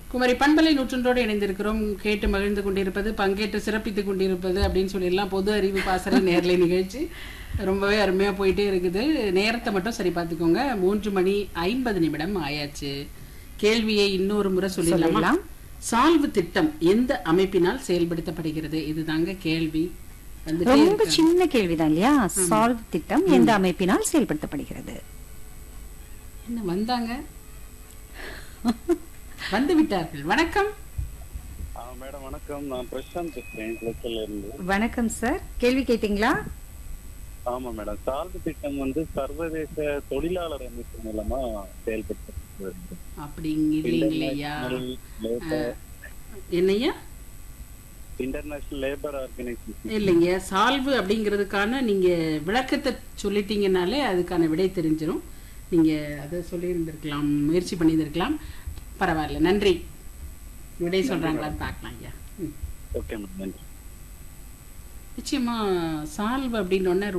குமரி பண்பலை நூற்றொன்றோடு இணைந்திருக்கிறோம் கேட்டு மகிழ்ந்து கொண்டிருப்பது பங்கேற்று சிறப்பித்துக் கொண்டிருப்பது அப்படின்னு சொல்லிடலாம் பொது அறிவு பாசறை நேரலை நிகழ்ச்சி ரொம்பவே அருமையா போயிட்டே இருக்குது நேரத்தை மட்டும் சரி பார்த்துக்கோங்க மூன்று மணி ஐம்பது நிமிடம் ஆயாச்சு கேள்வியை இன்னொரு முறை சொல்லிடலாமா சொல்லிடலாம். சால்வு திட்டம் எந்த அமைப்பினால் செயல்படுத்தப்படுகிறது இதுதாங்க கேள்வி வந்துட்டே ரொம்ப இருக்கு. சின்ன கேள்விதான் இல்லையா சால்வ் திட்டம் எந்த அமைப்பினால் செயல்படுத்தப்படுகிறது என்ன வந்தாங்க வந்து விட்டார்கள் வணக்கம் ஆ, மேடம் வணக்கம் நான் பிரசாந்த் பேசுறேன் குளச்சல்ல இருந்து வணக்கம் சார் கேள்வி கேட்டீங்களா ஆமா மேடம் சால்வு திட்டம் வந்து சர்வதேச தொழிலாளர் அமைப்பு மூலமா செயல்படுத்தப்படுகிறது அப்படிங்க இல்லைங்களையா லேபர் என்னையா இன்டர்நேஷனல் லேபர் ஆர்கனைசேஷன் இல்லைங்க சால்வு அப்படிங்கிறதுக்கான நீங்க விளக்கத்தை சொல்லிட்டீங்கனாலே அதுக்கான விடை தெரிஞ்சிரும் நீங்க அதை சொல்லியிருந்திருக்கலாம் முயற்சி பண்ணியிருந்திருக்கலாம் பரவாயில்ல நன்றி விடை சொல்றாங்களான்னு பார்க்கலாம் ஐயா ம். ஓகே மேடம் நன்றி நிச்சயமா சால்வு அப்படின்னு